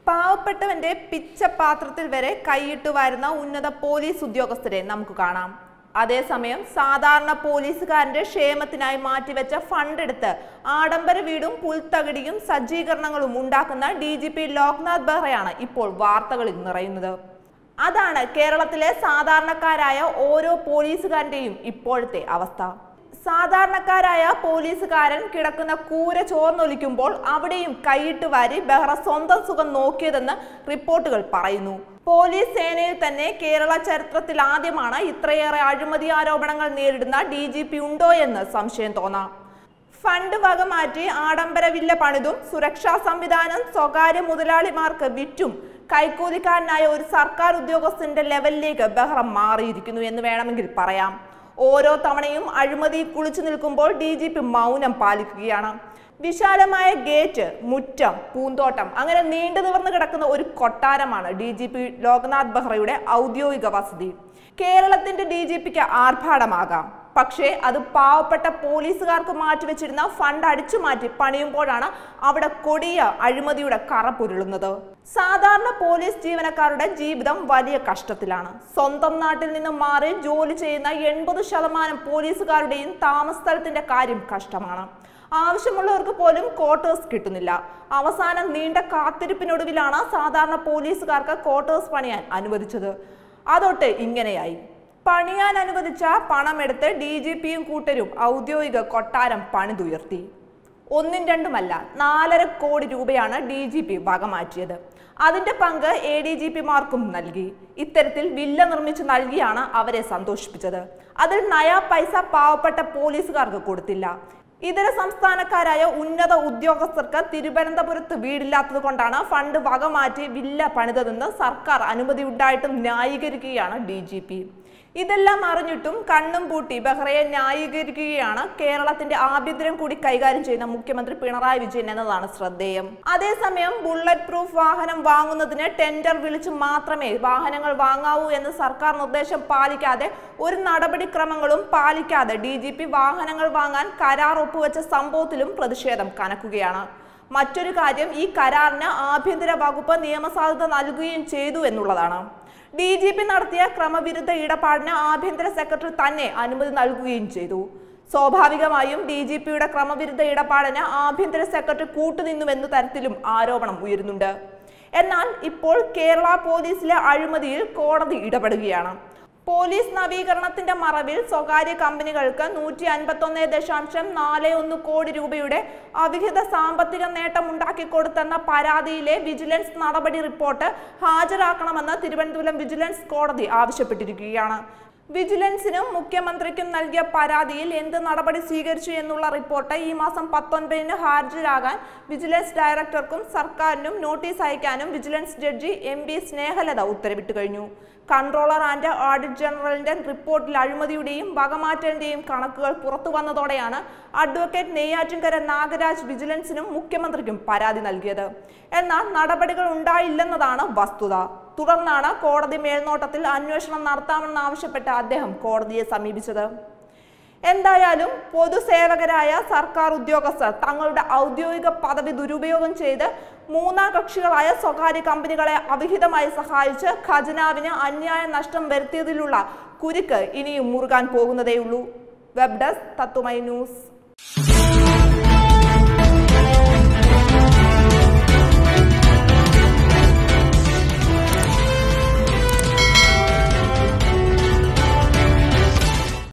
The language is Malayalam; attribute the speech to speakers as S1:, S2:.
S1: പാവപ്പെട്ടവന്റെ പിച്ചപാത്രത്തിൽ വരെ കൈയിട്ട് വരുന്ന ഉന്നത പോലീസ് ഉദ്യോഗസ്ഥരെ നമുക്ക് കാണാം അതേസമയം സാധാരണ പോലീസുകാരന്റെ ക്ഷേമത്തിനായി മാറ്റിവെച്ച ഫണ്ട് എടുത്ത് ആഡംബര വീടും പുൽത്തകിടിയും സജ്ജീകരണങ്ങളും ഉണ്ടാക്കുന്ന ഡി ജി പി ലോക്നാഥ് ബെഹ്റയാണ് ഇപ്പോൾ വാർത്തകളിൽ നിറയുന്നത് അതാണ് കേരളത്തിലെ സാധാരണക്കാരായ ഓരോ പോലീസുകാരന്റെയും ഇപ്പോഴത്തെ അവസ്ഥ സാധാരണക്കാരായ പോലീസുകാരൻ കിടക്കുന്ന കൂര ചോർന്നൊലിക്കുമ്പോൾ അവിടെയും കൈയിട്ട് വാരി ബെഹ്റ സ്വന്തം സുഖം നോക്കിയതെന്ന് റിപ്പോർട്ടുകൾ പറയുന്നു പോലീസ് സേനയിൽ തന്നെ കേരള ചരിത്രത്തിൽ ആദ്യമാണ് ഇത്രയേറെ അഴിമതി ആരോപണങ്ങൾ നേരിടുന്ന ഡി ജി പി ഉണ്ടോ എന്ന് സംശയം തോന്നാം ഫണ്ട് വക മാറ്റി ആഡംബര വില്ല പണിതും സുരക്ഷാ സംവിധാനം സ്വകാര്യ മുതലാളിമാർക്ക് വിറ്റും കൈക്കൂലിക്കാരനായ ഒരു സർക്കാർ ഉദ്യോഗസ്ഥന്റെ ലെവലിലേക്ക് ബഹ്റം മാറിയിരിക്കുന്നു എന്ന് വേണമെങ്കിൽ പറയാം ഓരോ തവണയും അഴിമതി കുളിച്ചു നിൽക്കുമ്പോൾ ഡി ജി പി മൗനം പാലിക്കുകയാണ് വിശാലമായ ഗേറ്റ് മുറ്റം പൂന്തോട്ടം അങ്ങനെ നീണ്ടു നിവർന്നു കിടക്കുന്ന ഒരു കൊട്ടാരമാണ് ഡി ജി പി ലോക്നാഥ് ബെഹ്റയുടെ ഔദ്യോഗിക വസതി കേരളത്തിന്റെ ഡി ജി പിക്ക് ആർഭാടമാകാം പക്ഷേ അത് പാവപ്പെട്ട പോലീസുകാർക്ക് മാറ്റിവെച്ചിരുന്ന ഫണ്ട് അടിച്ചു മാറ്റി പണിയുമ്പോഴാണ് അവിടെ കൊടിയ അഴിമതിയുടെ കറ പുരുളുന്നത് സാധാരണ പോലീസ് ജീവനക്കാരുടെ ജീവിതം വലിയ കഷ്ടത്തിലാണ് സ്വന്തം നാട്ടിൽ നിന്ന് മാറി ജോലി ചെയ്യുന്ന എൺപത് ശതമാനം പോലീസുകാരുടെയും താമസ സ്ഥലത്തിന്റെ കാര്യം കഷ്ടമാണ് ആവശ്യമുള്ളവർക്ക് പോലും ക്വാർട്ടേഴ്സ് കിട്ടുന്നില്ല അവസാനം നീണ്ട കാത്തിരിപ്പിനൊടുവിലാണ് സാധാരണ പോലീസുകാർക്ക് ക്വാർട്ടേഴ്സ് പണിയാൻ അനുവദിച്ചത് അതൊട്ട് ഇങ്ങനെയായി പണിയാൻ അനുവദിച്ച പണമെടുത്ത് ഡി ജി പിയും കൂട്ടരും ഔദ്യോഗിക കൊട്ടാരം പണിതുയർത്തി ഒന്നും രണ്ടുമല്ല നാലര കോടി രൂപയാണ് ഡി ജി പി വകമാറ്റിയത് അതിന്റെ പങ്ക് എ ഡി ജി പിമാർക്കും നൽകി ഇത്തരത്തിൽ വില്ല നിർമ്മിച്ച് നൽകിയാണ് അവരെ സന്തോഷിപ്പിച്ചത് അതിൽ നയാ പൈസ പാവപ്പെട്ട പോലീസുകാർക്ക് കൊടുത്തില്ല ഇതര സംസ്ഥാനക്കാരായ ഉന്നത ഉദ്യോഗസ്ഥർക്ക് തിരുവനന്തപുരത്ത് വീടില്ലാത്തത് കൊണ്ടാണ് ഫണ്ട് വകമാറ്റി വില്ല പണിതതെന്ന് സർക്കാർ അനുമതി ഉണ്ടായിട്ടും ന്യായീകരിക്കുകയാണ് ഡി ജി പി ഇതെല്ലാം അറിഞ്ഞിട്ടും കണ്ണും പൂട്ടി ബെഹ്റയെ ന്യായീകരിക്കുകയാണ് കേരളത്തിന്റെ ആഭ്യന്തരം കൂടി കൈകാര്യം ചെയ്യുന്ന മുഖ്യമന്ത്രി പിണറായി വിജയൻ എന്നതാണ് ശ്രദ്ധേയം അതേസമയം ബുള്ളറ്റ് പ്രൂഫ് വാഹനം വാങ്ങുന്നതിന് ടെൻഡർ വിളിച്ചു മാത്രമേ വാഹനങ്ങൾ വാങ്ങാവൂ എന്ന് സർക്കാർ നിർദ്ദേശം പാലിക്കാതെ ഒരു നടപടിക്രമങ്ങളും പാലിക്കാതെ ഡി ജി പി വാഹനങ്ങൾ വാങ്ങാൻ കരാർ ഒപ്പുവെച്ച സംഭവത്തിലും പ്രതിഷേധം കനക്കുകയാണ് മറ്റൊരു കാര്യം ഈ കരാറിന് ആഭ്യന്തര വകുപ്പ് നിയമസാധുത നൽകുകയും ചെയ്തു എന്നുള്ളതാണ് ഡി ജി പി നടത്തിയ ക്രമവിരുദ്ധ ഇടപാടിന് ആഭ്യന്തര സെക്രട്ടറി തന്നെ അനുമതി നൽകുകയും ചെയ്തു സ്വാഭാവികമായും ഡി ജി പിയുടെ ക്രമവിരുദ്ധ ഇടപാടിന് ആഭ്യന്തര സെക്രട്ടറി കൂട്ടുനിന്നുവെന്ന തരത്തിലും ആരോപണം ഉയരുന്നുണ്ട് എന്നാൽ ഇപ്പോൾ കേരള പോലീസിലെ അഴിമതിയിൽ കോടതി ഇടപെടുകയാണ് പോലീസ് നവീകരണത്തിന്റെ മറവിൽ സ്വകാര്യ കമ്പനികൾക്ക് നൂറ്റി അൻപത്തൊന്ന് ദശാംശം നാല് ഒന്ന് കോടി രൂപയുടെ അവിഹിത സാമ്പത്തിക നേട്ടം ഉണ്ടാക്കിക്കൊടുത്തെന്ന പരാതിയിലെ വിജിലൻസ് നടപടി റിപ്പോർട്ട് ഹാജരാക്കണമെന്ന് തിരുവനന്തപുരം വിജിലൻസ് കോടതി ആവശ്യപ്പെട്ടിരിക്കുകയാണ് വിജിലൻസിനും മുഖ്യമന്ത്രിക്കും നൽകിയ പരാതിയിൽ എന്ത് നടപടി സ്വീകരിച്ചു എന്നുള്ള റിപ്പോർട്ട് ഈ മാസം പത്തൊൻപതിന് ഹാജരാകാൻ വിജിലൻസ് ഡയറക്ടർക്കും സർക്കാരിനും നോട്ടീസ് അയക്കാനും vigilance judge M B Snehalatha ഉത്തരവിട്ട് കഴിഞ്ഞു കൺട്രോളർ ആൻഡ് ഓഡിറ്റ് ജനറലിന്റെ റിപ്പോർട്ടിൽ അഴിമതിയുടെയും വകമാറ്റലിന്റെയും കണക്കുകൾ പുറത്തു വന്നതോടെയാണ് അഡ്വക്കേറ്റ് നെയ്യാറ്റിൻകര നാഗരാജ് വിജിലൻസിനും മുഖ്യമന്ത്രിക്കും പരാതി നൽകിയത് എന്നാൽ നടപടികൾ ഉണ്ടായില്ലെന്നതാണ് വസ്തുത തുടർന്നാണ് കോടതി മേൽനോട്ടത്തിൽ അന്വേഷണം നടത്താമെന്നാവശ്യപ്പെട്ട് അദ്ദേഹം കോടതിയെ സമീപിച്ചത് എന്തായാലും പൊതുസേവകരായ സർക്കാർ ഉദ്യോഗസ്ഥർ തങ്ങളുടെ ഔദ്യോഗിക പദവി ദുരുപയോഗം ചെയ്ത് മൂന്നാം കക്ഷികളായ സ്വകാര്യ കമ്പനികളെ അവിഹിതമായി സഹായിച്ച് ഖജനാവിന് അന്യായ നഷ്ടം വരുത്തിയതിലുള്ള കുരുക്ക് ഇനിയും മുറുകാൻ പോകുന്നതേയുള്ളൂ വെബ് ഡെസ്ക് തത്തുമൈ ന്യൂസ്